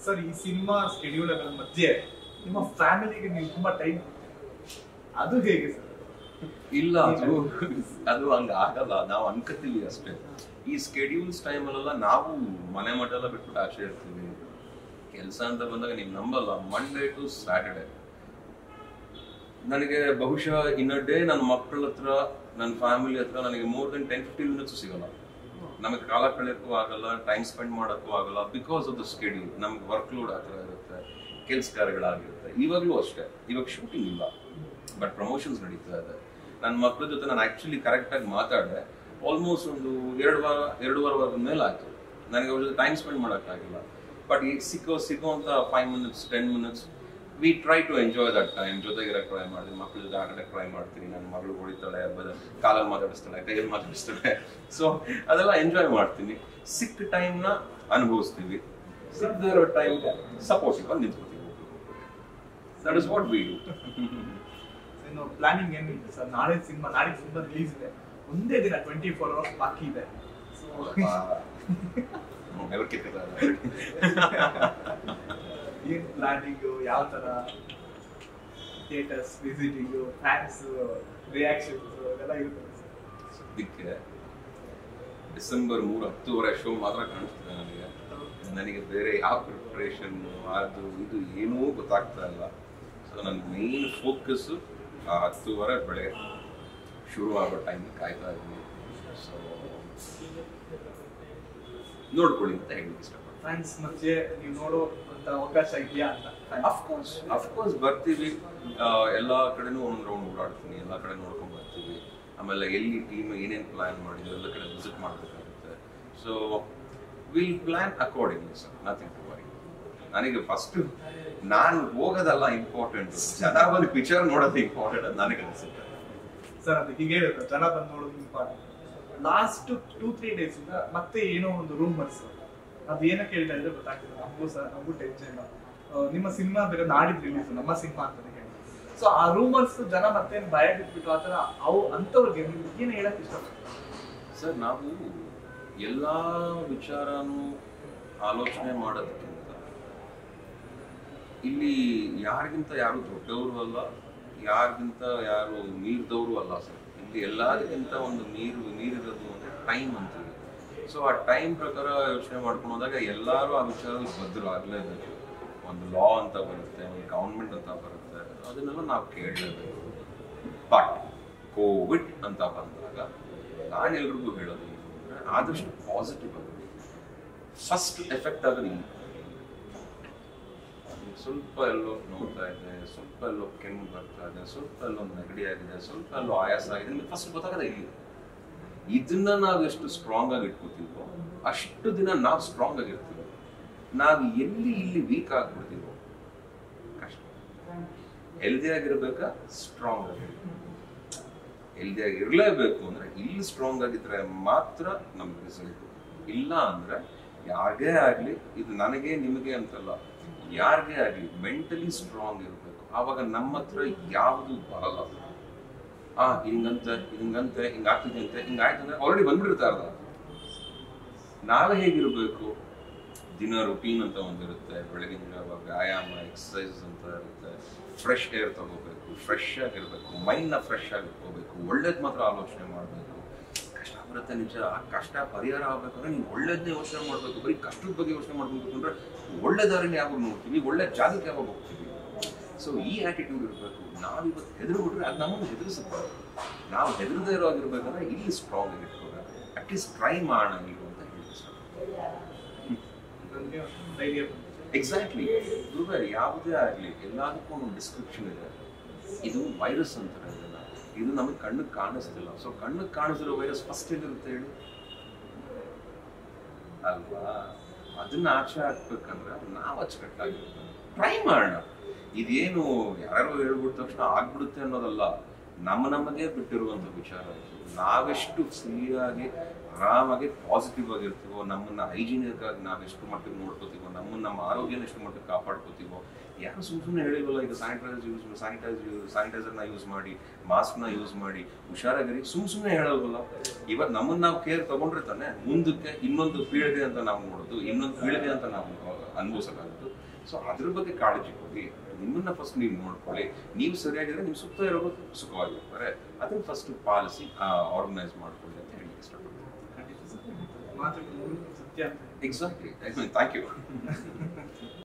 Sir ಈ cinema ಸ್ಕೆಡ್ಯೂಲ್ಗಳ ಮಧ್ಯೆ ನಿಮ್ಮ ಫ್ಯಾಮಿಲಿಗೆ ನೀವು ತುಂಬಾ ಟೈಮ್ ಅದು ಹೇಗೆ ಸರ್ ಇಲ್ಲ ಅದು ಅದು ಹಂಗ ಆಗಲ್ಲ ನಾವು ಅನ್ಕತೀವಿ ಅಷ್ಟೇ ಈ ಸ್ಕೆಡ್ಯೂಲ್ಸ್ ಟೈಮಲ್ಲೆಲ್ಲ ನಾವು ಮನೆ ಮಠ ಎಲ್ಲ ಬಿಟ್ಬಿಟ್ಟು ಆಚೆ ಇರ್ತೀವಿ ಕೆಲಸ ಅಂತ ಬಂದಾಗ ನೀವು ನಂಬಲ್ಲ ಮಂಡೇ ಟು ಸ್ಯಾಟರ್ಡೆ ನನಗೆ ಬಹುಶಃ ಇನ್ ಡೇ ನನ್ನ ಮಕ್ಕಳ ಹತ್ರ ನನ್ನ ಫ್ಯಾಮಿಲಿ ಹತ್ರ ನನಗೆ more than ten fifteen minutes ಸಿಗಲ್ಲ ನಮಗೆ ಕಾಲ ಕಳೆಯೋಕ್ಕೂ ಆಗಲ್ಲ ಟೈಮ್ ಸ್ಪೆಂಡ್ ಮಾಡೋಕ್ಕೂ ಆಗಲ್ಲ ಬಿಕಾಸ್ ಆಫ್ ದ ಸ್ಕೆಡ್ಯೂಲ್ ನಮ್ಗೆ ವರ್ಕ್ ಲೋಡ್ ಆ ಥರ ಇರುತ್ತೆ ಕೆಲಸ ಕಾರ್ಯಗಳಾಗಿರುತ್ತೆ ಇವಾಗಲೂ ಅಷ್ಟೇ ಇವಾಗ ಶೂಟಿಂಗ್ ಇಲ್ಲ ಬಟ್ ಪ್ರಮೋಷನ್ಸ್ ನಡೀತಾ ಇದೆ ನನ್ನ ಮಕ್ಕಳ ಜೊತೆ ನಾನು ಆಕ್ಚುಲಿ ಕರೆಕ್ಟಾಗಿ ಮಾತಾಡಿದೆ ಆಲ್ಮೋಸ್ಟ್ ಒಂದು ಎರಡು ವಾರ ಎರಡೂವರೆ ವಾರದ ಮೇಲೆ ಆಯ್ತು ನನಗೆ ಅವ್ರ ಜೊತೆ ಟೈಮ್ ಸ್ಪೆಂಡ್ ಮಾಡೋಕ್ಕಾಗಿಲ್ಲ ಬಟ್ ಈಗ ಸಿಕ್ಕೋ ಸಿಗೋಂಥ five minutes ten minutes we try to enjoy that time ಜೊತೆಗಿರಕ್ಕೆ ಟ್ರೈ ಮಾಡ್ತೀನಿ ಮಕ್ಳ ಜೊತೆ ಆಟಾಡಕ್ಕೆ ಟ್ರೈ ಮಾಡ್ತೀನಿ ನನ್ನ ಮಗಳು ಹೊಡಿತಾಳೆ ಬದ ಕಾಲಲ್ಲಿ ಮಾತಾಡಿಸ್ತಾಳೆ ಕೈಯಲ್ಲಿ ಮಾತಾಡಿಸ್ತಾಳೆ ಸೊ ಅದೆಲ್ಲ ಎಂಜಾಯ್ ಮಾಡ್ತೀನಿ ಸಿಕ್ಕ ಟೈಮ್ನ ಅನುಭವಿಸ್ತೀವಿ ಸಿಕ್ಕದೇ ಇರೋ ಟೈಮ್ ಸಪೋರ್ಟಿವ್ ಆಗಿ ನಿಂತ್ಕೋತೀವಿ that is what we do ಇನ್ನು ಪ್ಲಾನಿಂಗ್ ಏನಿದೆ ಸರ್ ನಾಳೆ ಸಿನಿಮಾ ನಾಳೆ ಸಿನಿಮಾ ರಿಲೀಸ್ ಇದೆ ಒಂದೇ ದಿನ ಟ್ವೆಂಟಿ ಫೋರ್ ಅವರ್ಸ್ ಬಾಕಿ ಇದೆ ಸೊ ನೆವರ್ ಕಿತ್ತಿಲ್ಲ ಏನ್ ಪ್ಲಾನಿಂಗ್ ಯಾವ ತರ ಥಿಯೇಟರ್ಸ್ ವಿಸಿಟಿಂಗ್ ಫ್ಯಾನ್ಸ್ ರಿಯಾಕ್ಷನ್ಸ್ ಅದೆಲ್ಲ ಇರುತ್ತೆ ಸರ್ ಸದ್ಯಕ್ಕೆ ಡಿಸೆಂಬರ್ ಮೂರು ಹತ್ತುವರೆ ಶೋ ಮಾತ್ರ ಕಾಣಿಸ್ತಿದೆ ನನಗೆ ನನಗೆ ಬೇರೆ ಯಾವ ಪ್ರಿಪ್ರೇಷನ್ ಅದು ಇದು ಏನೂ ಗೊತ್ತಾಗ್ತಾ ಇಲ್ಲ ಸೊ ನನ್ನ ಮೇನ್ ಫೋಕಸ್ಸು ಆ ಹತ್ತುವರೆ ಬೆಳಗ್ಗೆ ಶುರು ಆಗೋ ಟೈಮ್ ಕಾಯ್ತಾ ಇದ್ದೀನಿ ಸೊ ನೋಡ್ಕೊಳ್ಳಿ ಅಂತ ಹೇಳಲಿಕ್ಕೆ ಇಷ್ಟಪಡ್ತೀನಿ ಫ್ಯಾನ್ಸ್ ಮಧ್ಯೆ ನೀವು ನೋಡೋ ಅಂತ ಅವಕಾಶ ಇದೆಯಾ ಅಂತ ಅಫ್ಕೋರ್ಸ್ ಅಫ್ಕೋರ್ಸ್ ಬರ್ತೀವಿ ಆ, ಎಲ್ಲಾ ಕಡೆನೂ ಒಂದೊಂದು ರೌಂಡ್ ಓಡಾಡ್ತೀನಿ ಎಲ್ಲಾ ಕಡೆ ನೋಡ್ಕೊಂಡ್ ಬರ್ತೀವಿ ಆಮೇಲೆ ಎಲ್ಲಿ ಟೀಮ್ ಏನೇನ್ ಪ್ಲಾನ್ ಮಾಡಿದ್ರು ಎಲ್ಲ ಕಡೆ ವಿಸಿಟ್ ಮಾಡಬೇಕಾಗುತ್ತೆ so will plan accordingly sir nothing to worry ನನಗೆ ಫಸ್ಟ್ ನಾನು ಹೋಗೋದಲ್ಲ ಇಂಪಾರ್ಟೆಂಟ್ ಜನ ಬಂದು ಪಿಕ್ಚರ್ ನೋಡೋದು ಇಂಪಾರ್ಟೆಂಟ್ ಅಂತ ನನಗೆ ಅನಿಸುತ್ತೆ ಸರ್ ಅದು ಹೀಗೆ ಇರುತ್ತೆ ಜನ ಬಂದು ನೋಡೋದು important last two three days ಇಂದ ಮತ್ತೆ ಏನೋ ಒಂದು ರೂಮರ್ಸ್ ಅದು ಏನಕ್ಕೆ ಹೇಳ್ತಾ ಇದ್ರೆ ಗೊತ್ತಾಗ್ತಿಲ್ಲ ನಮಗೂ ಸರ್ ನಮಗೂ ಟೆನ್ಷನ್ ನಿಮ್ಮ ಸಿನಿಮಾ ಬೇರೆ ನಾಡಿದ್ದು ರಿಲೀಸ್ ನಮ್ಮ ಸಿನಿಮಾ ಅಂತಾನೆ ಹೇಳಿ ಸೊ ಆ ರೂಮರ್ಸ್ ಜನ ಮತ್ತೆ ಭಯ ಬಿಟ್ಬಿಟ್ಟು ಆತರ ಅವು ಅಂತವ್ರಿಗೆ ನೀವು ಏನು ಹೇಳಕ್ ಇಷ್ಟಪಡ್ತೀರಾ ಸರ್ ನಾವು ಎಲ್ಲ ವಿಚಾರನೂ ಆಲೋಚನೆ ಮಾಡೋದಕ್ಕಿಂತ ಇಲ್ಲಿ ಯಾರಿಗಿಂತ ಯಾರು ದೊಡ್ಡವರು ಅಲ್ಲ ಯಾರಿಗಿಂತ ಯಾರು ಮೀರಿದವರು ಅಲ್ಲ ಸರ್ ಇಲ್ಲಿ ಎಲ್ಲರಿಗಿಂತ ಒಂದು ನೀರು ನೀರಿರೋದು ಅಂದ್ರೆ ಟೈಮ್ ಅಂತೀವಿ ಸೊ ಆ ಟೈಮ್ ಪ್ರಕಾರ ಯೋಚನೆ ಮಾಡ್ಕೊಂಡು ಹೋದಾಗ ಎಲ್ಲರೂ ಆ ವಿಚಾರದಲ್ಲಿ ಬದ್ಧರಾಗಲೇಬೇಕು ಒಂದು ಲಾ ಅಂತ ಬರುತ್ತೆ ಒಂದು ಗೌರ್ಮೆಂಟ್ ಅಂತ ಬರುತ್ತೆ ಅದನ್ನೆಲ್ಲ ನಾವು ಕೇಳಲೇಬೇಕು ಬಟ್ ಕೋವಿಡ್ ಅಂತ ಬಂದಾಗ ನಾನು ಎಲ್ರಿಗೂ ಹೇಳೋದು ಏನು ಅಂದ್ರೆ ಆದಷ್ಟು ಪಾಸಿಟಿವ್ ಆಗಿ ಫಸ್ಟ್ ಎಫೆಕ್ಟ್ ಆಗೋದು ಇಲ್ಲಿ ಸ್ವಲ್ಪ ಎಲ್ಲೋ ನೋಡ್ತಾ ಇದೆ ಸ್ವಲ್ಪ ಎಲ್ಲೋ ಕೆಮ್ಮು ಬರ್ತಾ ಇದೆ ಸ್ವಲ್ಪ ಎಲ್ಲೋ ನೆಗಡಿ ಆಗಿದೆ ಸ್ವಲ್ಪ ಎಲ್ಲೋ ಆಯಾಸ ಆಗಿದೆ ನಿಮಗೆ ಫಸ್ಟ್ ಗೊತ್ತಾಗದೆ ಇಲ್ಲಿ ಇದನ್ನ ನಾವು ಎಷ್ಟು ಸ್ಟ್ರಾಂಗ್ ಆಗಿ ಇಟ್ಕೋತೀವೋ ಅಷ್ಟು ದಿನ ನಾವು ಸ್ಟ್ರಾಂಗ್ ಆಗಿರ್ತೀವಿ ನಾವು ಎಲ್ಲಿ ಇಲ್ಲಿ ವೀಕ್ ಆಗ್ಬಿಡ್ತೀವೋ ಕಷ್ಟ ಹೆಲ್ದಿ ಆಗಿರ್ಬೇಕಾ ಸ್ಟ್ರಾಂಗ್ ಆಗಿರ್ಬೇಕು ಹೆಲ್ದಿ ಆಗಿ ಇರಲೇಬೇಕು ಅಂದ್ರೆ ಇಲ್ಲಿ ಸ್ಟ್ರಾಂಗ್ ಆಗಿದ್ರೆ ಮಾತ್ರ ನಮ್ಗೆ ರಿಸಲ್ಟ್ ಇಲ್ಲ ಅಂದ್ರೆ ಯಾರಿಗೇ ಆಗ್ಲಿ ಇದು ನನಗೆ ನಿಮಗೆ ಅಂತಲ್ಲ ಯಾರಿಗೇ ಆಗ್ಲಿ ಮೆಂಟಲಿ ಸ್ಟ್ರಾಂಗ್ ಇರಬೇಕು ಆವಾಗ ನಮ್ಮ ಹತ್ರ ಯಾವುದು ಬರಲ್ಲ ಆ ಹಿಂಗಂತೆ ಹಿಂಗಂತೆ ಹಿಂಗಾಗ್ತಿದ್ಯಂತೆ ಹಿಂಗಾಯ್ತು ಅಂದ್ರೆ ಆಲ್ರೆಡಿ ಬಂದ್ಬಿಡುತ್ತೆ ಅರ್ಧ ನಾವೇ ಹೇಗಿರ್ಬೇಕು ದಿನ ರುಟೀನ್ ಅಂತ ಒಂದಿರುತ್ತೆ ಬೆಳಗಿನ ಜಾವ ವ್ಯಾಯಾಮ ಎಕ್ಸಸೈಸಸ್ ಅಂತ ಇರುತ್ತೆ ಫ್ರೆಶ್ ಏರ್ ತಗೋಬೇಕು ಫ್ರೆಶ್ ಆಗಿರ್ಬೇಕು ಮೈಂಡ್ನ ಫ್ರೆಶ್ ಆಗಿ ಇಟ್ಕೋಬೇಕು ಒಳ್ಳೇದ್ ಮಾತ್ರ ಆಲೋಚನೆ ಮಾಡಬೇಕು ಕಷ್ಟ ಬರುತ್ತೆ ನಿಜ ಆ ಕಷ್ಟ ಪರಿಹಾರ ಆಗ್ಬೇಕಂದ್ರೆ ನೀನು ಒಳ್ಳೇದನ್ನೇ ಯೋಚನೆ ಮಾಡಬೇಕು ಬರೀ ಕಷ್ಟದ ಬಗ್ಗೆ ಯೋಚನೆ ಮಾಡ್ಬೇಕು ಅಂದ್ರೆ ಒಳ್ಳೆ ದಾರಿನ ಯಾವಾಗ ನೋಡ್ತೀವಿ ಒಳ್ಳೆ ಜಾಗಕ್ಕೆ ಯಾವಾಗ ಹೋಗ್ತೀವಿ ಸೊ ಈ ಆಟಿಟ್ಯೂಡ್ ಇರಬೇಕು ನಾವಿವತ್ತು ಹೆದರ್ಬಿಟ್ರೆ ಅದು ನಮ್ಮನ್ನು ಹೆದರಿಸುತ್ತೆ ನಾವು ಹೆದರದೇ ಇರೋ ಆಗಿರ್ಬೇಕಂದ್ರೆ ಇಲ್ಲಿ ಸ್ಟ್ರಾಂಗ್ ಆಗಿ ಇಟ್ಕೋಬೇಕು ಅಟ್ಲೀಸ್ಟ್ ಟ್ರೈ ಮಾಡೋಣ ನೀವು ಅಂತ ಹೇಳಿ ನನಗೆ ಒಂದು ಧೈರ್ಯ ಬಂತು. ಎಕ್ಸಾಕ್ಟ್ಲಿ ಗುರುಗಾರಿ ಯಾವುದೇ ಆಗಲಿ ಎಲ್ಲದಕ್ಕೂ ಒಂದು ಡಿಸ್ಕ್ರಿಪ್ಷನ್ ಇದೆ ಇದು ವೈರಸ್ ಅಂತಾರೆ ಇದನ್ನ ಇದು ನಮಗೆ ಕಣ್ಣಿಗೆ ಕಾಣಿಸ್ತಿಲ್ಲ ಸೊ ಕಣ್ಣಿಗೆ ಕಾಣಿಸಿರೋ ವೈರಸ್ ಫಸ್ಟ್ ಎಲ್ಲಿರುತ್ತೆ ಹೇಳಿ ಅಲ್ವಾ ಅದನ್ನ ಆಚೆ ಹಾಕ್ಬೇಕಂದ್ರೆ ನಾವು ಅಚ್ಚುಕಟ್ಟಾಗಿರ್ಬೇಕು ಟ್ರೈ ಮಾಡೋಣ ಇದೇನು ಯಾರು ಹೇಳ್ಬಿಟ್ಟ ತಕ್ಷಣ ಆಗ್ಬಿಡುತ್ತೆ ಅನ್ನೋದಲ್ಲ ನಮ್ಮ ನಮಗೆ ಬಿಟ್ಟಿರುವಂತ ವಿಚಾರ ಇದು ನಾವೆಷ್ಟು ಫ್ರೀಯಾಗಿ ಆರಾಮಾಗಿ ಪಾಸಿಟಿವ್ ಆಗಿರ್ತೀವೋ ನಮ್ಮನ್ನ ಹೈಜಿನಿಕ್ ಆಗಿ ನಾವು ಎಷ್ಟು ಮಟ್ಟಿಗೆ ನೋಡ್ಕೋತೀವೋ ನಮ್ಮನ್ನ ನಮ್ಮ ಆರೋಗ್ಯನ ಎಷ್ಟು ಮಟ್ಟಿಗೆ ಕಾಪಾಡ್ಕೋತೀವೋ ಯಾರು ಸುಮ್ ಸುಮ್ಮನೆ ಹೇಳಿಲ್ವಲ್ಲ ಈಗ ಸ್ಯಾನಿಟೈಸರ್ ಯೂಸ್ ಸ್ಯಾನಿಟೈಸ್ ಸ್ಯಾನಿಟೈಸರ್ನ ಯೂಸ್ ಮಾಡಿ ಮಾಸ್ಕ್ನ ಯೂಸ್ ಮಾಡಿ ಹುಷಾರಾಗಿರಿ ಸುಮ್ ಸುಮ್ಮನೆ ಹೇಳಲ್ವಲ್ಲ ಇವತ್ತು ನಮ್ಮನ್ನ ನಾವು ಕೇರ್ ತಗೊಂಡ್ರೆ ತಾನೆ ಮುಂದಕ್ಕೆ ಇನ್ನೊಂದು ಪೀಳಿಗೆ ಅಂತ ನಾವು ನೋಡೋದು ಇನ್ನೊಂದು ಪೀಳಿಗೆ ಅಂತ ನಾವು ಅನುಭವಿಸೋಕ್ಕಾಗುತ್ತೆ ಸೊ ಅದ್ರ ಬಗ್ಗೆ ಕಾಳಜಿ ಕೊಡಿ ನಿಮ್ಮನ್ನ ಫಸ್ಟ್ ನೀವು ನೋಡ್ಕೊಳ್ಳಿ ನೀವು ಸರಿಯಾಗಿದ್ರೆ ನಿಮ್ಮ ಸುತ್ತ ಇರೋರು ಸುಖವಾಗಿರ್ತಾರೆ ಅದನ್ನ ಫಸ್ಟ್ ಪಾಲಿಸಿ ಆರ್ಗನೈಸ್ ಮಾಡ್ಕೊಳ್ಳಿ ಅಂತ ಹೇಳಿ ಇಷ್ಟಪಡ್ತೀನಿ ಖಂಡಿತ ಸರ್ ಮಾತುಗಳು ಸತ್ಯ ಅಂತ ಎಕ್ಸಾಕ್ಟ್ಲಿ ಥ್ಯಾಂಕ್ ಯು